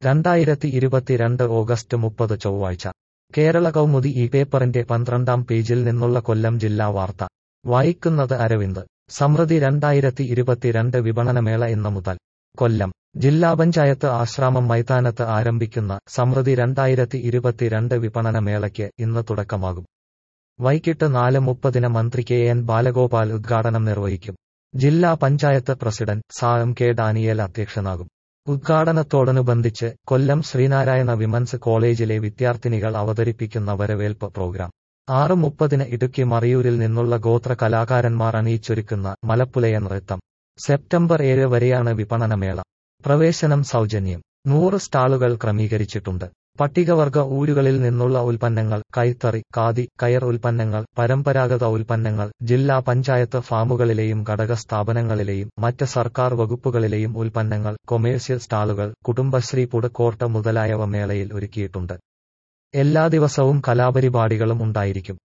രണ്ടായിരത്തി ഇരുപത്തിരണ്ട് ഓഗസ്റ്റ് മുപ്പത് ചൊവ്വാഴ്ച കേരള കൗമുദി ഈ പേപ്പറിന്റെ പന്ത്രണ്ടാം പേജിൽ നിന്നുള്ള കൊല്ലം ജില്ലാ വാർത്ത വായിക്കുന്നത് അരവിന്ദ് സമൃദ്ധി രണ്ടായിരത്തി ഇരുപത്തിരണ്ട് വിപണനമേള ഇന്ന് മുതൽ കൊല്ലം ജില്ലാ പഞ്ചായത്ത് ആശ്രാമം മൈതാനത്ത് ആരംഭിക്കുന്ന സമൃദ്ധി രണ്ടായിരത്തി ഇരുപത്തിരണ്ട് വിപണനമേളയ്ക്ക് ഇന്ന് തുടക്കമാകും വൈകിട്ട് നാല് മുപ്പതിന് മന്ത്രി കെ എൻ ബാലഗോപാൽ ഉദ്ഘാടനം നിർവഹിക്കും ജില്ലാ പഞ്ചായത്ത് പ്രസിഡന്റ് സാം കെ ഡാനിയേൽ അധ്യക്ഷനാകും ഉദ്ഘാടനത്തോടനുബന്ധിച്ച് കൊല്ലം ശ്രീനാരായണ വിമൻസ് കോളേജിലെ വിദ്യാർത്ഥിനികൾ അവതരിപ്പിക്കുന്ന വരവേൽപ്പ് പ്രോഗ്രാം ആറ് മുപ്പതിന് ഇടുക്കി മറിയൂരിൽ നിന്നുള്ള ഗോത്ര കലാകാരന്മാർ അണിയിച്ചൊരുക്കുന്ന മലപ്പുലയ നൃത്തം സെപ്റ്റംബർ ഏഴ് വരെയാണ് വിപണനമേള പ്രവേശനം സൗജന്യം നൂറ് സ്റ്റാളുകൾ ക്രമീകരിച്ചിട്ടുണ്ട് പട്ടികവർഗ ഊരുകളിൽ നിന്നുള്ള ഉൽപ്പന്നങ്ങൾ കൈത്തറി ഖാദി കയർ ഉൽപ്പന്നങ്ങൾ പരമ്പരാഗത ഉൽപ്പന്നങ്ങൾ ജില്ലാ പഞ്ചായത്ത് ഫാമുകളിലെയും ഘടക സ്ഥാപനങ്ങളിലെയും മറ്റ് സർക്കാർ വകുപ്പുകളിലെയും ഉൽപ്പന്നങ്ങൾ കൊമേഴ്സ്യൽ സ്റ്റാളുകൾ കുടുംബശ്രീ പുടക്കോർട്ട് മുതലായവ മേളയിൽ ഒരുക്കിയിട്ടുണ്ട് എല്ലാ ദിവസവും കലാപരിപാടികളും ഉണ്ടായിരിക്കും